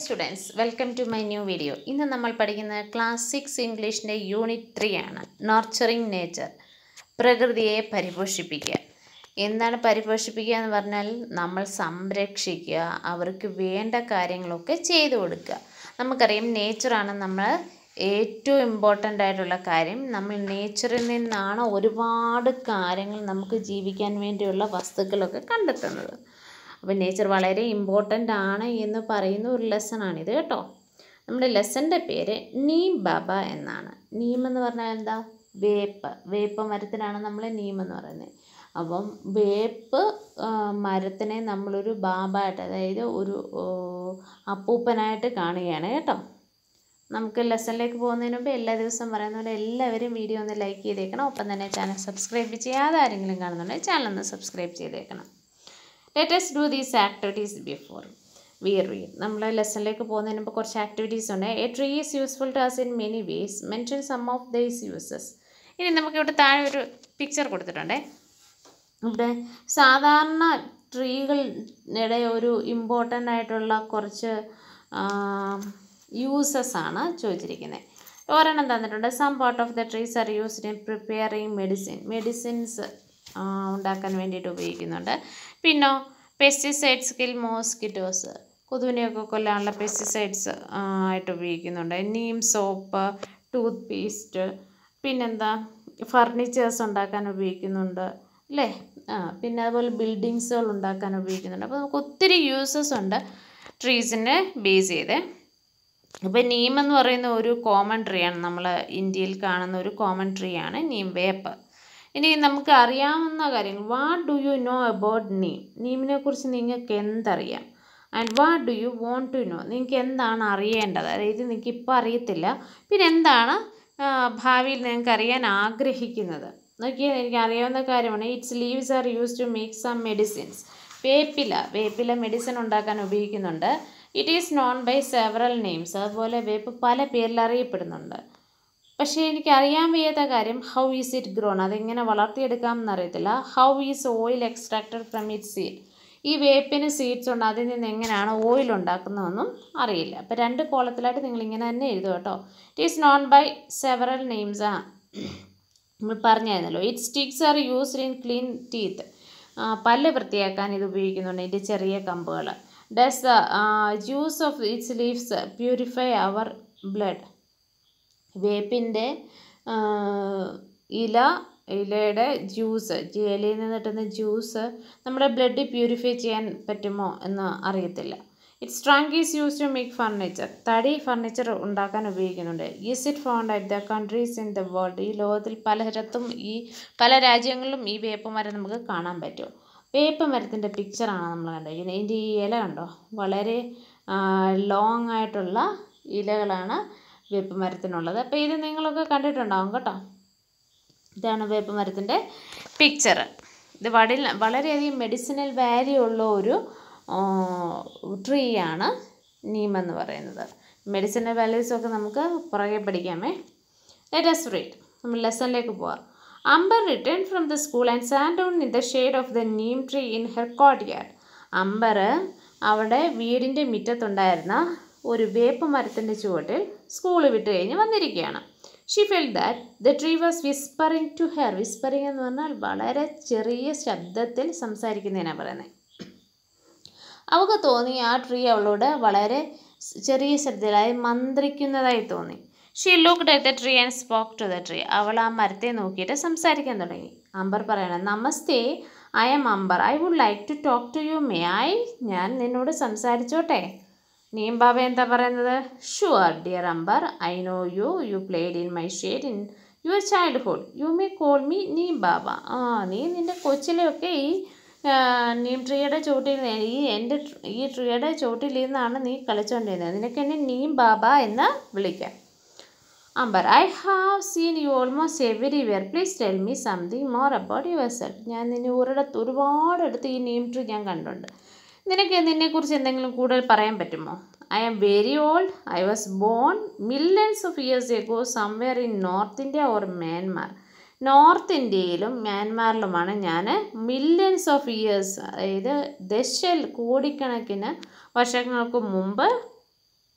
Students welcome to my new video ഇന്ന് നമ്മൾ പഠിക്കുന്നത് ക്ലാസ് സിക്സ് ഇംഗ്ലീഷിൻ്റെ യൂണിറ്റ് ത്രീ ആണ് നോർച്ചറിങ് നേച്ചർ പ്രകൃതിയെ പരിപോഷിപ്പിക്കുക എന്താണ് പരിപോഷിപ്പിക്കുക എന്ന് പറഞ്ഞാൽ നമ്മൾ സംരക്ഷിക്കുക അവർക്ക് വേണ്ട കാര്യങ്ങളൊക്കെ ചെയ്തു കൊടുക്കുക നമുക്കറിയാം നേച്ചറാണ് നമ്മൾ ഏറ്റവും ഇമ്പോർട്ടൻ്റ് ആയിട്ടുള്ള കാര്യം നമ്മൾ നേച്ചറിൽ നിന്നാണ് ഒരുപാട് കാര്യങ്ങൾ നമുക്ക് ജീവിക്കാൻ വേണ്ടിയുള്ള വസ്തുക്കളൊക്കെ കണ്ടെത്തുന്നത് അപ്പോൾ നേച്ചർ വളരെ ഇമ്പോർട്ടൻ്റ് ആണ് എന്ന് പറയുന്ന ഒരു ലെസണാണിത് കേട്ടോ നമ്മുടെ ലെസൻ്റെ പേര് നീം ബാബ എന്നാണ് നീം എന്ന് പറഞ്ഞാൽ എന്താ വേപ്പ് വേപ്പ് മരത്തിനാണ് നമ്മൾ നീം എന്ന് പറയുന്നത് അപ്പം വേപ്പ് ആ, മരത്തിനെ നമ്മളൊരു ബാബായിട്ട് അതായത് ഒരു ഓ, അപ്പൂപ്പനായിട്ട് കാണുകയാണ് കേട്ടോ നമുക്ക് ലെസണിലേക്ക് പോകുന്നതിന് മുമ്പ് എല്ലാ ദിവസവും പറയുന്ന പോലെ എല്ലാവരും വീഡിയോ ഒന്ന് ലൈക്ക് ചെയ്തേക്കണം ഒപ്പം തന്നെ ചാനൽ സബ്സ്ക്രൈബ് ചെയ്യാതെ ആരെങ്കിലും കാണുന്നുണ്ടെങ്കിൽ ചാനൽ ഒന്ന് സബ്സ്ക്രൈബ് ചെയ്തേക്കണം let us do these activities before we read നമ്മൾ ലെസണിലേക്ക് പോകുന്നതിന് മുമ്പ് കുറച്ച് ആക്ടിവിറ്റീസ് ഉണ്ട് a tree is useful to us in many ways mention some of these uses ഇനി നമുക്ക് ഇവിടെ താഴെ ഒരു പിക്ചർ കൊടുത്തിട്ടുണ്ടേ ഇവിടെ സാധാരണ ട്രീകളുടെ ഒരു ഇമ്പോർട്ടൻ്റ് ആയിട്ടുള്ള കുറച്ച് യൂസസ് ആണ് ചോദിച്ചിരിക്കുന്നത് ഒരെണ്ണം തന്നിട്ടുണ്ട് some part of the trees are used in preparing medicine medicines ഉണ്ടാക്കാൻ വേണ്ടിയിട്ട് ഉപയോഗിക്കുന്നുണ്ട് പിന്നോ പെസ്റ്റിസൈഡ്സ് കിൽ മോസ്കിറ്റോസ് കൊതുവിനെയൊക്കെ കൊല്ലാനുള്ള പെസ്റ്റിസൈഡ്സ് ആയിട്ട് ഉപയോഗിക്കുന്നുണ്ട് നീം സോപ്പ് ടൂത്ത് പേസ്റ്റ് പിന്നെന്താ ഫർണിച്ചേഴ്സ് ഉണ്ടാക്കാൻ ഉപയോഗിക്കുന്നുണ്ട് അല്ലേ ആ പിന്നെ അതുപോലെ ബിൽഡിങ്സുകൾ ഉണ്ടാക്കാൻ ഉപയോഗിക്കുന്നുണ്ട് അപ്പോൾ നമുക്ക് ഒത്തിരി യൂസസ് ഉണ്ട് ട്രീസിനെ ബേസ് ചെയ്ത് അപ്പോൾ നീം എന്ന് പറയുന്ന ഒരു കോമൺ ട്രീ ആണ് നമ്മൾ ഇന്ത്യയിൽ കാണുന്ന ഒരു കോമൺ ട്രീ ആണ് നീം വേപ്പ് ഇനി നമുക്ക് അറിയാവുന്ന കാര്യങ്ങൾ what do you know about neem നീമിനെ കുറിച്ച് നിങ്ങൾക്ക് എന്തറിയാം and what do you want to know നിങ്ങൾക്ക് എന്താണ് അറിയേണ്ടത് അതായത് നിങ്ങൾക്ക് ഇപ്പോൾ അറിയത്തില്ല പിന്നെ എന്താണ് ആ, ഭാവിയിൽ നിങ്ങൾക്ക് അറിയാൻ ആഗ്രഹിക്കുന്നത് നോക്കിയാൽ എനിക്ക് അറിയാവുന്ന കാര്യമാണ് its leaves are use to make some medicines വേപ്പില വേപ്പില മെഡിസിൻ ഉണ്ടാക്കാൻ ഉപയോഗിക്കുന്നുണ്ട് it is known by several names അതുപോലെ വേപ്പ് പല പേരിൽ അറിയപ്പെടുന്നുണ്ട് പക്ഷേ എനിക്ക് അറിയാൻ വയ്യാത്ത കാര്യം ഹൗ ഈസ് ഇറ്റ് ഗ്രോൺ അതെങ്ങനെ വളർത്തിയെടുക്കാം എന്നറിയത്തില്ല how is oil extracted from it seed ഈ വേപ്പിന് സീഡ്സ് ഉണ്ട് അതിൽ നിന്ന് എങ്ങനെയാണ് ഓയിൽ ഉണ്ടാക്കുന്നതെന്നും അറിയില്ല അപ്പോൾ രണ്ട് കോളത്തിലായിട്ട് നിങ്ങൾ ഇങ്ങനെ തന്നെ എഴുതുക കേട്ടോ it is known by several names ആ നമ്മൾ പറഞ്ഞായിരുന്നല്ലോ it sticks are used in clean teeth പല്ല് വൃത്തിയാക്കാൻ ഇത് ഉപയോഗിക്കുന്നുണ്ട് ഇതിൻ്റെ ചെറിയ കമ്പുകൾ does the juice of its leaves purify our blood വേപ്പിൻ്റെ ഇല ഇലയുടെ ജ്യൂസ് ഇലയിൽ നിന്ന് കിട്ടുന്ന ജ്യൂസ് നമ്മുടെ ബ്ലഡ് പ്യൂരിഫൈ ചെയ്യാൻ പറ്റുമോ എന്ന് അറിയത്തില്ല its trunk is use to make furniture തടി ഫർണിച്ചർ ഉണ്ടാക്കാൻ ഉപയോഗിക്കുന്നുണ്ട് is it found at the countries in the world ഈ ലോകത്തിൽ പലയിടത്തും ഈ പല രാജ്യങ്ങളിലും ഈ വേപ്പ് മരം നമുക്ക് കാണാൻ പറ്റും വേപ്പ് മരത്തിൻ്റെ പിക്ചറാണ് നമ്മൾ കണ്ടിരിക്കുന്നത് ഇതിൻ്റെ ഈ ഇല കണ്ടോ വളരെ ലോങ് ആയിട്ടുള്ള ഇലകളാണ് വേപ്പ് മരത്തിനുള്ളത് അപ്പോൾ ഇത് നിങ്ങളൊക്കെ കണ്ടിട്ടുണ്ടാവും കേട്ടോ ഇതാണ് വേപ്പ് മരത്തിൻ്റെ പിക്ചർ ഇത് വടിൽ വളരെയധികം മെഡിസിനൽ വാല്യൂ ഉള്ള ഒരു ട്രീ ആണ് നീം എന്ന് പറയുന്നത് മെഡിസിനൽ വാല്യൂസ് ഒക്കെ നമുക്ക് പുറകെ പഠിക്കാമേ ലെറ്റസ് റീഡ് നമ്മൾ ലെസണിലേക്ക് പോവാം Amber return from the school and sat down in the shade of the Neem tree in her courtyard Amber അവിടെ വീടിൻ്റെ മുറ്റത്തുണ്ടായിരുന്ന ഒരു വേപ്പ് മരത്തിൻ്റെ ചുവട്ടിൽ സ്കൂൾ വിട്ട് കഴിഞ്ഞ് വന്നിരിക്കുകയാണ് she felt that the tree was whispering to her whispering എന്ന് പറഞ്ഞാൽ വളരെ ചെറിയ ശബ്ദത്തിൽ സംസാരിക്കുന്നതിനാണ് പറയുന്നത് അവൾക്ക് തോന്നി ആ ട്രീ അവളോട് വളരെ സ് ചെറിയ ശബ്ദത്തിലായി മന്ത്രിക്കുന്നതായി തോന്നി she looked at the tree and spoke to the tree അവൾ ആ മരത്തെ നോക്കിയിട്ട് സംസാരിക്കാൻ തുടങ്ങി അമ്പർ പറയണം namaste I'm Amber I would like to talk to you may I ഞാൻ നിന്നോട് സംസാരിച്ചോട്ടെ നീം ബാബ എന്താ പറയുന്നത് sure dear Amber I know you you played in my shade in your childhood you may call me Neem Baba ആ നീ നിൻ്റെ കൊച്ചിലെയൊക്കെ ഈ ആ, നീം ട്രീയുടെ ചോട്ടിൽ നിന്ന് ഈ എൻ്റെ tr- ഈ ട്രീയുടെ ചോട്ടിൽ നിന്നാണ് നീ കളിച്ചുകൊണ്ടിരുന്നത് നിനക്ക് എന്നെ നീം ബാബ എന്ന് വിളിക്കാം Amber I have seen you almost everywhere please tell me something more about yourself ഞാൻ നിന്നെ ഒരിടത്ത് ഒരുപാടിടത്ത് ഈ നീം ട്രീ ഞാൻ കണ്ടുണ്ട് നിനക്ക് നിന്നെക്കുറിച്ച് എന്തെങ്കിലും കൂടുതൽ പറയാൻ പറ്റുമോ I am very old I was born millions of years ago somewhere in north India or Myanmar north ഇന്ത്യയിലും മ്യാൻമാറിലുമാണ് ഞാൻ മില്യൺസ് ഓഫ് ഇയേഴ്സ് അതായത് ദശ കോടിക്കണക്കിന് വർഷങ്ങൾക്ക് മുമ്പ്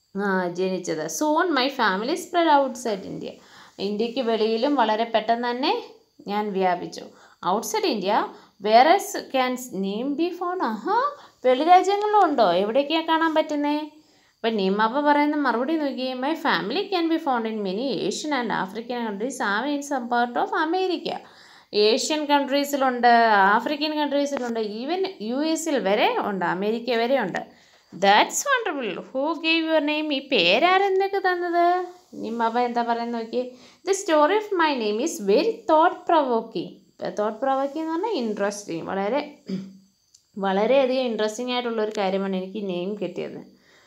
ജനിച്ചത് soon my family spread outside India ഇന്ത്യക്ക് വെളിയിലും വളരെ പെട്ടെന്ന് തന്നെ ഞാൻ വ്യാപിച്ചു ഔട്ട്സൈഡ് ഇന്ത്യ വേറെ ക്യാൻ നെയിം ബി ഫോൺ ആഹാ വെളി രാജ്യങ്ങളിലും ഉണ്ടോ എവിടെയൊക്കെയാണ് കാണാൻ പറ്റുന്നേ അപ്പം നീമാപ്പ പറയുന്ന മറുപടി നോക്കി my family can be found in many Asian and African countries or in some part of America Asian കൺട്രീസിലുണ്ട് ആഫ്രിക്കൻ കൺട്രീസിലുണ്ട് ഈവൻ യു എസിൽ വരെ ഉണ്ട് അമേരിക്ക വരെ ഉണ്ട് that's wonderful who gave your name ഈ പേരാരെന്നൊക്കെ തന്നത് നിമ്മപ്പ എന്താ പറയുന്നത് നോക്കി the story of my name is very thought provoking thought provoking എന്ന് പറഞ്ഞാൽ ഇൻട്രസ്റ്റിംഗ് വളരെ വളരെയധികം ഇൻട്രസ്റ്റിംഗ് ആയിട്ടുള്ള ഒരു കാര്യമാണ് എനിക്ക് നെയിം കിട്ടിയത്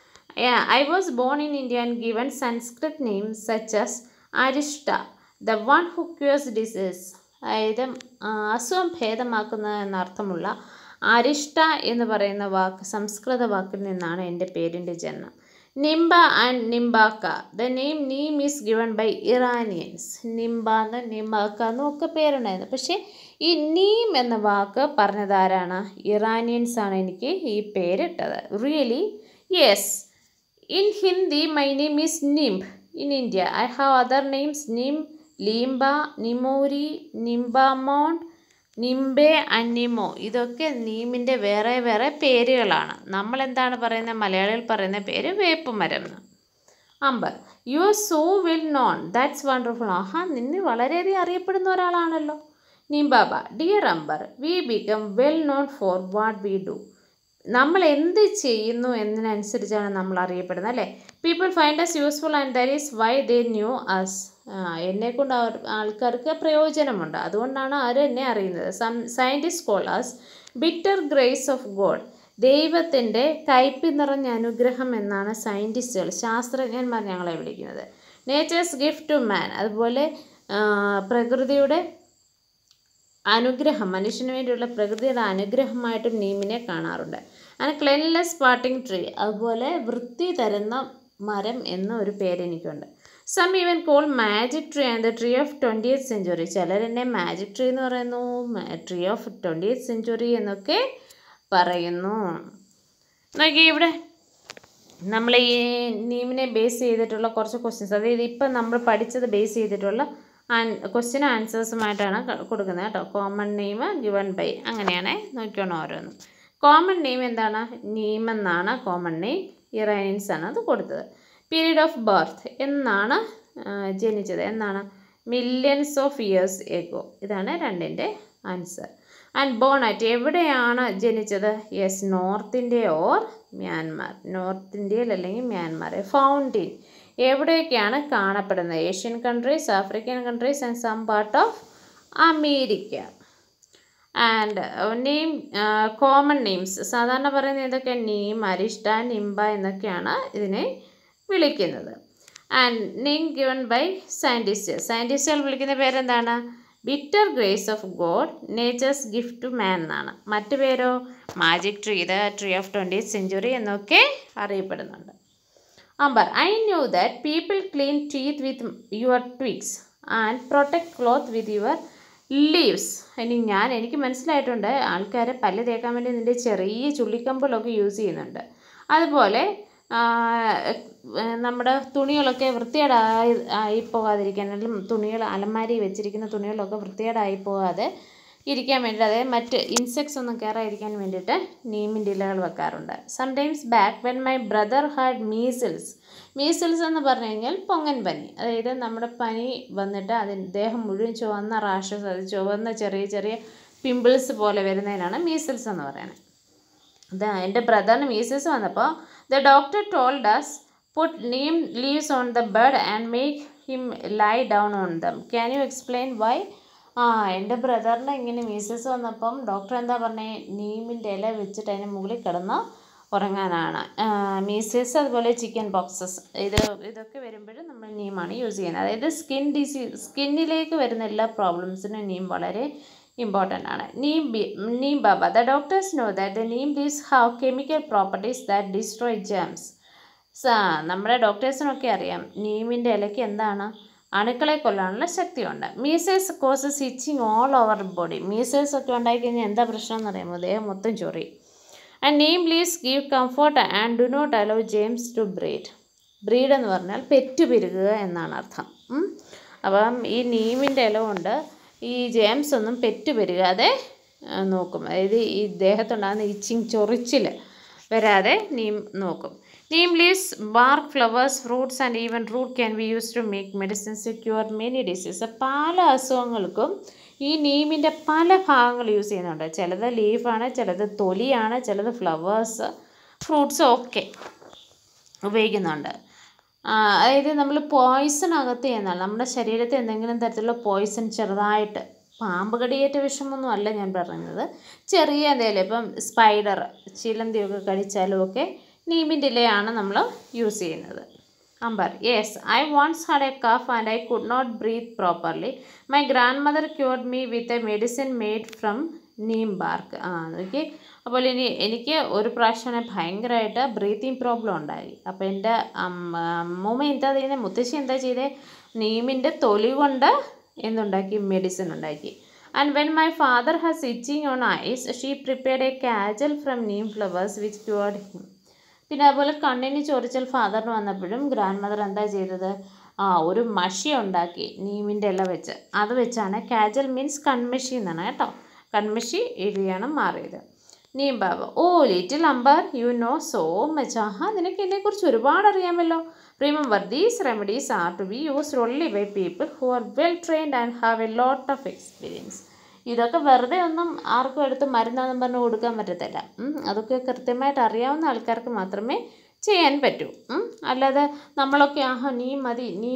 I was born in India and given Sanskrit name such as Arishta the one who cures disease അതായത് അസുഖം ഭേദമാക്കുന്ന എന്നർത്ഥമുള്ള അരിഷ്ട എന്ന് പറയുന്ന വാക്ക് സംസ്കൃത വാക്കിൽ നിന്നാണ് എൻ്റെ പേരിൻ്റെ ജന്മം Nimba and Nimbaka the name neem is given by Iranians Nimba എന്ന് നിംബാക്ക എന്നും ഒക്കെ പേരുണ്ടായിരുന്നു പക്ഷേ ഈ നീം എന്ന വാക്ക് പറഞ്ഞതാരാണ് ഇറാനിയൻസ് ആണ് എനിക്ക് ഈ പേരിട്ടത് really yes in Hindi my name is Nimb in India I have other names Nim Limba Nimori Nimbamond Nimbe Annimo ഇതൊക്കെ നീമിൻ്റെ വേറെ വേറെ പേരുകളാണ് നമ്മൾ എന്താണ് പറയുന്നത് മലയാളികൾ പറയുന്ന പേര് വേപ്പുമരം എന്ന് Amber you are so well known that's wonderful ആഹാ നിന്നെ വളരെയധികം അറിയപ്പെടുന്ന ഒരാളാണല്ലോ Neem Baba dear Amber we become well known for what we do നമ്മൾ എന്ത് ചെയ്യുന്നു എന്നതിനനുസരിച്ചാണ് നമ്മൾ അറിയപ്പെടുന്നത് അല്ലേ people find us useful and that is why they knew us എന്നെക്കൊണ്ട് അവർ ആൾക്കാർക്ക് പ്രയോജനമുണ്ട് അതുകൊണ്ടാണ് അവർ എന്നെ അറിയുന്നത് some scientist call us bitter grace of God ദൈവത്തിൻ്റെ കയ്പ് നിറഞ്ഞ അനുഗ്രഹം എന്നാണ് സയൻറ്റിസ്റ്റുകൾ ശാസ്ത്രജ്ഞന്മാർ ഞങ്ങളെ വിളിക്കുന്നത് നേച്ചേഴ്സ് ഗിഫ്റ്റ് ടു മാൻ അതുപോലെ പ്രകൃതിയുടെ അനുഗ്രഹം മനുഷ്യന് വേണ്ടിയുള്ള പ്രകൃതിയുടെ അനുഗ്രഹമായിട്ടും നീമിനെ കാണാറുണ്ട് ആൻഡ് ക്ലെൻലെസ് പാട്ടിംഗ് ട്രീ അതുപോലെ വൃത്തി തരുന്ന മരം എന്ന ഒരു പേരെനിക്കുണ്ട് some even call magic tree and the tree of twentieth century ചിലരെന്നെ മാജിക് ട്രീ എന്ന് പറയുന്നു ട്രീ ഓഫ് ട്വൻറ്റിയത്ത് സെഞ്ചുറി എന്നൊക്കെ പറയുന്നു നോക്കി ഇവിടെ നമ്മൾ ഈ നീമിനെ ബേസ് ചെയ്തിട്ടുള്ള കുറച്ച് ക്വസ്റ്റ്യൻസ് അതായത് ഇപ്പം നമ്മൾ പഠിച്ചത് ബേസ് ചെയ്തിട്ടുള്ള ക്വസ്റ്റ്യൻ ആൻസേഴ്സുമായിട്ടാണ് കൊടുക്കുന്നത് കേട്ടോ കോമൺ നെയിം ഗിവൺ ബൈ അങ്ങനെയാണ് നോക്കിയോണം ഓരോന്നും കോമൺ നെയിം എന്താണ് നീം എന്നാണ് കോമൺ നെയിം ഇറാനിയൻസ് ആണ് അത് കൊടുത്തത് പീരീഡ് ഓഫ് ബർത്ത് എന്നാണ് ജനിച്ചത് എന്നാണ് മില്യൺസ് ഓഫ് ഇയേഴ്സ് എഗോ ഇതാണ് രണ്ടിൻ്റെ ആൻസർ ആൻഡ് ബോൺ അറ്റ് എവിടെയാണ് ജനിച്ചത് yes north India or Myanmar north ഇന്ത്യയിൽ അല്ലെങ്കിൽ മ്യാൻമാർ ഫൗണ്ടിൻ എവിടെയൊക്കെയാണ് കാണപ്പെടുന്നത് Asian countries African countries and some part of America and name common names സാധാരണ പറയുന്നത് ഇതൊക്കെ നീം അരിഷ്ട നിംബ എന്നൊക്കെയാണ് ഇതിനെ വിളിക്കുന്നത് and name given by scientist സയൻറ്റിസ്റ്റുകൾ വിളിക്കുന്ന പേരെന്താണ് bitter grace of God nature's gift to man എന്നാണ് മറ്റു പേരോ magic tree the tree of twenty century എന്നൊക്കെ അറിയപ്പെടുന്നുണ്ട് Amber I knew that people clean teeth with your twigs and protect cloth with your leaves ഇനി ഞാൻ എനിക്ക് മനസ്സിലായിട്ടുണ്ട് ആൾക്കാർ പല്ല് തേക്കാൻ വേണ്ടി നിൻ്റെ ചെറിയ ചുള്ളിക്കമ്പുകളൊക്കെ യൂസ് ചെയ്യുന്നുണ്ട് അതുപോലെ നമ്മുടെ തുണികളൊക്കെ വൃത്തികേടായി ആയി പോകാതിരിക്കാൻ അല്ലെങ്കിൽ തുണികൾ അലമാരി വെച്ചിരിക്കുന്ന തുണികളൊക്കെ വൃത്തികേടായി പോകാതെ ഇരിക്കാൻ വേണ്ടി അതായത് മറ്റ് ഇൻസെക്ട്സ് ഒന്നും കയറാതിരിക്കാൻ വേണ്ടിയിട്ട് നീമിൻ്റെ ഇലകൾ വെക്കാറുണ്ട് sometimes back when my brother had measles measles എന്ന് പറഞ്ഞു കഴിഞ്ഞാൽ പൊങ്ങൻ പനി അതായത് നമ്മുടെ പനി വന്നിട്ട് അതിന് ദേഹം മുഴുവൻ ചുവന്ന റാഷസ് അത് ചുവന്ന ചെറിയ ചെറിയ പിമ്പിൾസ് പോലെ വരുന്നതിനാണ് മീസിൽസ് എന്ന് പറയുന്നത് ഇത് എൻ്റെ ബ്രദറിന് മീസിൽസ് വന്നപ്പോൾ the doctor told us put neem leaves on the bed and make him lie down on them can you explain why ആ എൻ്റെ ബ്രദറിന് ഇങ്ങനെ മീസസ് വന്നപ്പം ഡോക്ടർ എന്താ പറഞ്ഞത് നീമിൻ്റെ ഇല വെച്ചിട്ട് അതിന് മുകളിൽ കിടന്ന് ഉറങ്ങാനാണ് മീസസ് അതുപോലെ ചിക്കൻ ബോക്സസ് ഇത് ഇതൊക്കെ വരുമ്പോഴും നമ്മൾ നീമാണ് യൂസ് ചെയ്യുന്നത് അതായത് സ്കിൻ ഡിസീസ് സ്കിന്നിലേക്ക് വരുന്ന എല്ലാ പ്രോബ്ലംസിനും നീം വളരെ ഇമ്പോർട്ടൻ്റ് ആണ് നീം ബി Neem Baba the doctors know that the neem leaves have chemical properties that destroy germs നമ്മുടെ ഡോക്ടേഴ്സിനൊക്കെ അറിയാം നീമിൻ്റെ ഇലയ്ക്ക് എന്താണ് അണുക്കളെ കൊല്ലാനുള്ള ശക്തിയുണ്ട് measles causes itching all over body measles ഒക്കെ ഉണ്ടായിക്കഴിഞ്ഞാൽ എന്താ പ്രശ്നം എന്ന് അറിയാമോ ദേഹം മൊത്തം ചൊറി and name leaves give comfort and do not allow germs to breed breed എന്ന് പറഞ്ഞാൽ പെറ്റു പെരുകുക എന്നാണ് അർത്ഥം ഉം. അപ്പം ഈ നീമിൻ്റെ ഇല കൊണ്ട് ഈ ജെയിംസ് ഒന്നും പെറ്റു പെരുകാതെ ആ, നോക്കും അതായത് ഈ ദേഹത്തുണ്ടാകുന്ന ഇച്ചിങ് ചൊറിച്ചിൽ വരാതെ നീം നോക്കും neem leaves bark flowers fruits and even root can be use to make medicines cure many disease പല അസുഖങ്ങൾക്കും ഈ നീമിൻ്റെ പല ഭാഗങ്ങൾ യൂസ് ചെയ്യുന്നുണ്ട് ചിലത് ലീഫാണ് ചിലത് തൊലിയാണ് ചിലത് ഫ്ലവേഴ്സ് ഫ്രൂട്ട്സ് ഒക്കെ ഉപയോഗിക്കുന്നുണ്ട് ആ, അതായത് നമ്മൾ പോയിസൺ അകത്ത് ചെയ്യുന്നതാണ് നമ്മുടെ ശരീരത്തിൽ എന്തെങ്കിലും തരത്തിലുള്ള പോയിസൺ ചെറുതായിട്ട് പാമ്പ് കടിയേറ്റ വിഷമൊന്നും അല്ല ഞാൻ പറയുന്നത് ചെറിയ എന്തെങ്കിലും ഇപ്പം സ്പൈഡർ ചിലന്തിയൊക്കെ കടിച്ചാലും ഒക്കെ നീമിൻ്റെ ഇലയാണ് നമ്മൾ യൂസ് ചെയ്യുന്നത് Amber yes I once had a cough and I could not breathe properly my grandmother cured me with a medicine made from neem bark ആ നോക്കി അപ്പോൾ ഇനി എനിക്ക് ഒരു പ്രാവശ്യം ഭയങ്കരമായിട്ട് ബ്രീത്തിങ് പ്രോബ്ലം ഉണ്ടായി അപ്പോൾ എൻ്റെ അമ്മ അമ്മൂമ്മ എന്താ ചെയ്യുന്നത് മുത്തശ്ശി എന്താ ചെയ്തേ നീമിൻ്റെ തൊലി കൊണ്ട് എന്തുണ്ടാക്കി മെഡിസിൻ ഉണ്ടാക്കി and when my father has itching on eyes she prepared a kajal from neem flowers which cured him പിന്നെ അതുപോലെ കണ്ണിന് ചൊറിച്ചൽ ഫാദറിന് വന്നപ്പോഴും ഗ്രാൻഡ് മദർ എന്താ ചെയ്തത് ആ ഒരു മഷി ഉണ്ടാക്കി നീമിൻ്റെ ഇല വെച്ച് അത് വെച്ചാണ് കാജൽ മീൻസ് കൺമഷി എന്നാണ് കേട്ടോ കൺമഷി എഴുതിയാണ് മാറിയത് Neem Baba oh little Amber you know so much ആഹാ നിനക്ക് ഇതിനെക്കുറിച്ച് ഒരുപാട് അറിയാമല്ലോ remember these remedies are to be used only by people who are well trained and have a lot of experience ഇതൊക്കെ വെറുതെ ഒന്നും ആർക്കും എടുത്ത് മരുന്നാന്നും പറഞ്ഞ് കൊടുക്കാൻ പറ്റത്തില്ല ഉം. അതൊക്കെ കൃത്യമായിട്ട് അറിയാവുന്ന ആൾക്കാർക്ക് മാത്രമേ ചെയ്യാൻ പറ്റൂ ഉം. അല്ലാതെ നമ്മളൊക്കെ ആഹാ നീ മതി നീ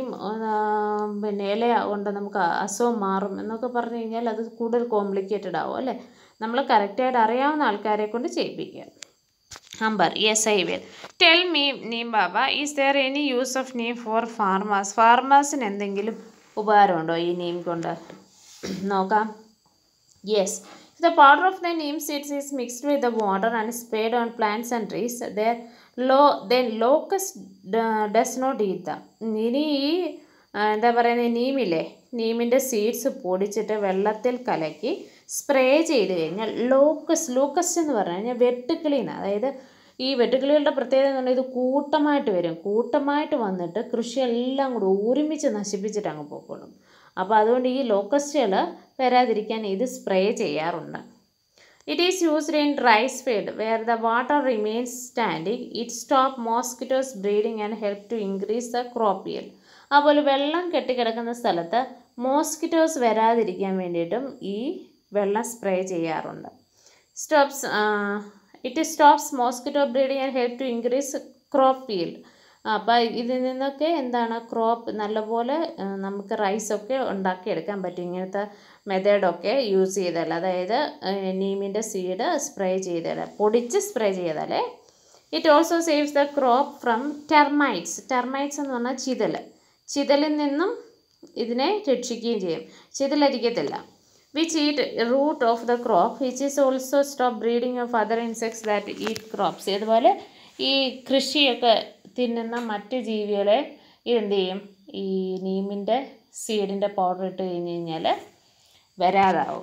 പിന്നെ ഇല കൊണ്ട് നമുക്ക് അസുഖം മാറും എന്നൊക്കെ പറഞ്ഞു കഴിഞ്ഞാൽ അത് കൂടുതൽ കോംപ്ലിക്കേറ്റഡ് ആവും അല്ലേ നമ്മൾ കറക്റ്റായിട്ട് അറിയാവുന്ന ആൾക്കാരെ കൊണ്ട് ചെയ്യിപ്പിക്കുക Amber yes I will tell me Neem Baba is there any use of neem for farmers ഫാർമേഴ്സിന് എന്തെങ്കിലും ഉപകാരമുണ്ടോ ഈ നീം കൊണ്ട് നോക്കാം Yes. If the powder of the neem seeds is mixed with the water and sprayed on plants and trees, their low, then locust uh, does not eat them. ഇനി ഈ ആ, എന്താ പറയുന്നത് നീമില്ലേ നീമിൻ്റെ സീഡ്സ് പൊടിച്ചിട്ട് വെള്ളത്തിൽ കലക്കി സ്പ്രേ ചെയ്ത് കഴിഞ്ഞാൽ ലോക്കസ് ലോക്കസ്റ്റ് എന്ന് പറഞ്ഞു കഴിഞ്ഞാൽ വെട്ടുക്കിളിന്ന് അതായത് ഈ വെട്ടുക്കിളികളുടെ പ്രത്യേകത എന്ന് പറഞ്ഞാൽ ഇത് കൂട്ടമായിട്ട് വരും കൂട്ടമായിട്ട് വന്നിട്ട് കൃഷിയെല്ലാം കൂടി ഒരുമിച്ച് നശിപ്പിച്ചിട്ട് അങ്ങ് പോയിക്കോളും അപ്പോൾ അതുകൊണ്ട് ഈ ലോക്കസ്റ്റുകൾ വരാതിരിക്കാൻ ഇത് സ്പ്രേ ചെയ്യാറുണ്ട് it is used in rice field where the water remains standing it stop mosquitoes breeding and help to increase the crop yield അതുപോലെ വെള്ളം കെട്ടിക്കിടക്കുന്ന സ്ഥലത്ത് മോസ്കിറ്റോസ് വരാതിരിക്കാൻ വേണ്ടിയിട്ടും ഈ വെള്ളം സ്പ്രേ ചെയ്യാറുണ്ട് stops it stops mosquito breeding and help to increase crop yield അപ്പോൾ ഇതിൽ നിന്നൊക്കെ എന്താണ് ക്രോപ്പ് നല്ലപോലെ ആ, നമുക്ക് റൈസൊക്കെ ഉണ്ടാക്കിയെടുക്കാൻ പറ്റും ഇങ്ങനത്തെ മെത്തേഡൊക്കെ യൂസ് ചെയ്താൽ അതായത് ആ, നീമിൻ്റെ സീഡ് സ്പ്രേ ചെയ്താൽ പൊടിച്ച് സ്പ്രേ ചെയ്താലേ it also saves the crop from termites termites എന്ന് പറഞ്ഞാൽ ചിതൽ ചിതലിൽ നിന്നും ഇതിനെ രക്ഷിക്കുകയും ചെയ്യും ചിതലരിക്കത്തില്ല which eat root of the crop which is also stop breeding of other insects that eat crops അതുപോലെ ഈ കൃഷിയൊക്കെ തിന്നുന്ന മറ്റ് ജീവികളെ ഇതെന്ത് ചെയ്യും ഈ നീമിൻ്റെ സീഡിൻ്റെ പൗഡർ ഇട്ട് കഴിഞ്ഞ് കഴിഞ്ഞാൽ വരാതാവും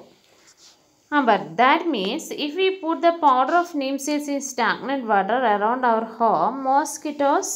ആ but that means if we put the powder of neem seeds in stagnant water around our home mosquitoes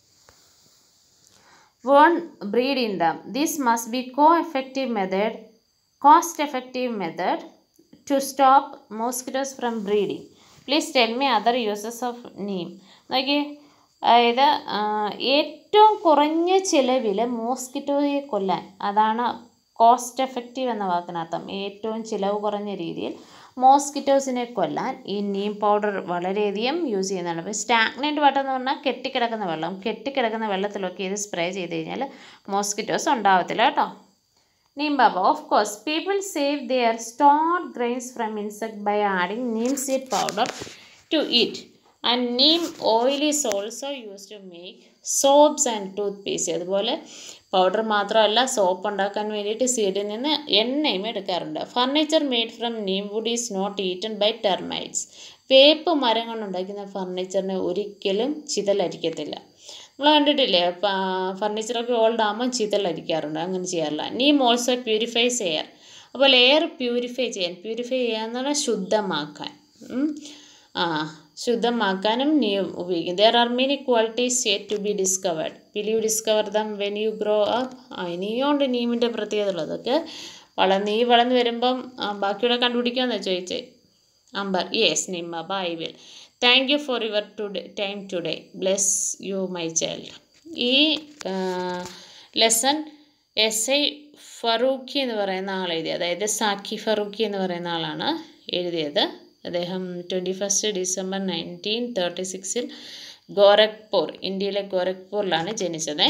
won't breed in them. This must be co-effective method, cost-effective method to stop mosquitoes from breeding. Please tell me other uses of neem. നോക്കിയേ അതായത് ആ, ഏറ്റവും കുറഞ്ഞ ചിലവിൽ മോസ്കിറ്റോയെ കൊല്ലാൻ അതാണ് cost effective എന്ന വാക്കിനർത്ഥം ഏറ്റവും ചിലവ് കുറഞ്ഞ രീതിയിൽ മോസ്കിറ്റോസിനെ കൊല്ലാൻ ഈ നീം പൗഡർ വളരെയധികം യൂസ് ചെയ്യുന്നതാണ് അപ്പോൾ സ്റ്റാഗ്നൻറ്റ് വാട്ടർ എന്ന് പറഞ്ഞാൽ കെട്ടിക്കിടക്കുന്ന വെള്ളം കെട്ടിക്കിടക്കുന്ന വെള്ളത്തിലൊക്കെ ഇത് സ്പ്രേ ചെയ്ത് കഴിഞ്ഞാൽ മോസ്കിറ്റോസ് ഉണ്ടാവത്തില്ല കേട്ടോ neem baba of course people save their stored grains from insect by adding neem seed powder to it and neem oil is also used to make soaps and toothpaste അതുപോലെ powder മാത്രമല്ല soap ഉണ്ടാക്കാൻ വേണ്ടിയിട്ട് സീഡിൽ നിന്ന് എണ്ണയും എടുക്കാറുണ്ട് furniture made from neem wood is not eaten by termites വേപ്പ് മരം കൊണ്ടുണ്ടാക്കുന്ന ഫർണിച്ചറിനെ ഒരിക്കലും ചിതലരിക്കത്തില്ല നമ്മൾ കണ്ടിട്ടില്ലേ ഫർണിച്ചറൊക്കെ ഓൾഡ് ആകുമ്പോൾ ചിതലരിക്കാറുണ്ട് അങ്ങനെ ചെയ്യാറില്ല നീം ഓൾസോ പ്യൂരിഫൈസ് എയർ അപ്പോൾ എയർ പ്യൂരിഫൈ ചെയ്യാൻ പ്യൂരിഫൈ ചെയ്യാന്ന് പറഞ്ഞാൽ ശുദ്ധമാക്കാൻ ഉം. ആ ശുദ്ധമാക്കാനും നീം ഉപയോഗിക്കും there are many qualities yet to be discovered will you discover them when you grow up ആ ഇനിയുണ്ട് നീമിൻ്റെ പ്രത്യേകത ഉള്ളത് അതൊക്കെ വള നീ വളർന്ന് വരുമ്പം ആ, ബാക്കിയുള്ള കണ്ടുപിടിക്കാമെന്നാണ് ചോദിച്ചേ Amber yes Neem bye will thank you for your today time today bless you my child ഈ ലെസൺ എസ് ഐ ഫറൂഖി എന്ന് പറയുന്ന ആൾ എഴുതി അതായത് സാക്കി ഫറൂഖി എന്ന് പറയുന്ന ആളാണ് എഴുതിയത് അദ്ദേഹം twenty first December nineteen thirty സിക്സിൽ ഗോരഖ്പൂർ ഇന്ത്യയിലെ ഗോരഖ്പൂരിലാണ് ജനിച്ചത്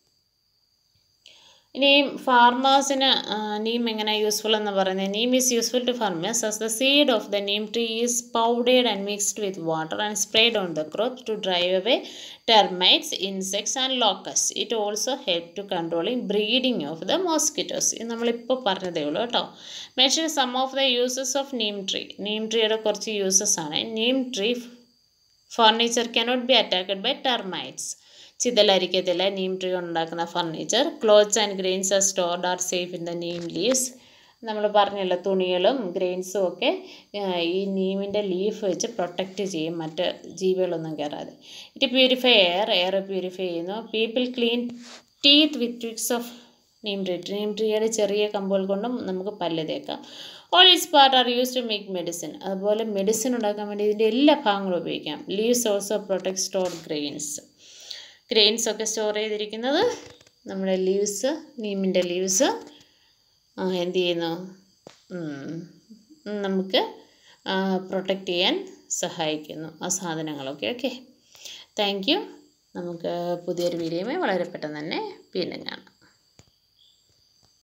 ഇനി ഫാർമേഴ്സിന് നീം എങ്ങനെ യൂസ്ഫുൾ എന്ന് പറയുന്നത് neem is useful to farmers as the seed of the Neem tree is powdered and mixed with water and spread on the crop to drive away termites insects and locusts it also help to controlling breeding of the mosquitoes ഇത് നമ്മളിപ്പോൾ പറഞ്ഞതേ ഉള്ളൂ കേട്ടോ mention some of the uses of neem tree neem ട്രീയുടെ കുറച്ച് uses ആണ് neem tree furniture cannot be attacked by termites ചിതലരിക്കത്തില്ല Neem tree ഉണ്ടാക്കുന്ന furniture clothes and grains are stored are safe in the neem leaves നമ്മൾ പറഞ്ഞല്ലോ തുണികളും ഗ്രെയിൻസും ഒക്കെ ആ, ഈ നീമിൻ്റെ ലീഫ് വെച്ച് പ്രൊട്ടക്റ്റ് ചെയ്യും മറ്റ് ജീവികളൊന്നും കയറാതെ it purify air air purify ചെയ്യുന്നു people clean teeth with twigs of neem tree neem ട്രീയുടെ ചെറിയ കമ്പുകൾ കൊണ്ടും നമുക്ക് പല്ല് തേക്കാം all its part are use to make medicine അതുപോലെ മെഡിസിൻ ഉണ്ടാക്കാൻ വേണ്ടി ഇതിൻ്റെ എല്ലാ ഭാഗങ്ങളും ഉപയോഗിക്കാം leaves also protect store grains grains ഒക്കെ സ്റ്റോർ ചെയ്തിരിക്കുന്നത് നമ്മുടെ ലീവ്സ് നീമിൻ്റെ ലീവ്സ് എന്ത് ചെയ്യുന്നു ഉം, നമുക്ക് പ്രൊട്ടക്റ്റ് ചെയ്യാൻ സഹായിക്കുന്നു ആ സാധനങ്ങളൊക്കെ ഓക്കെ താങ്ക് യു നമുക്ക് പുതിയൊരു വീഡിയോയുമായി വളരെ പെട്ടെന്ന് തന്നെ വീണ്ടും കാണാം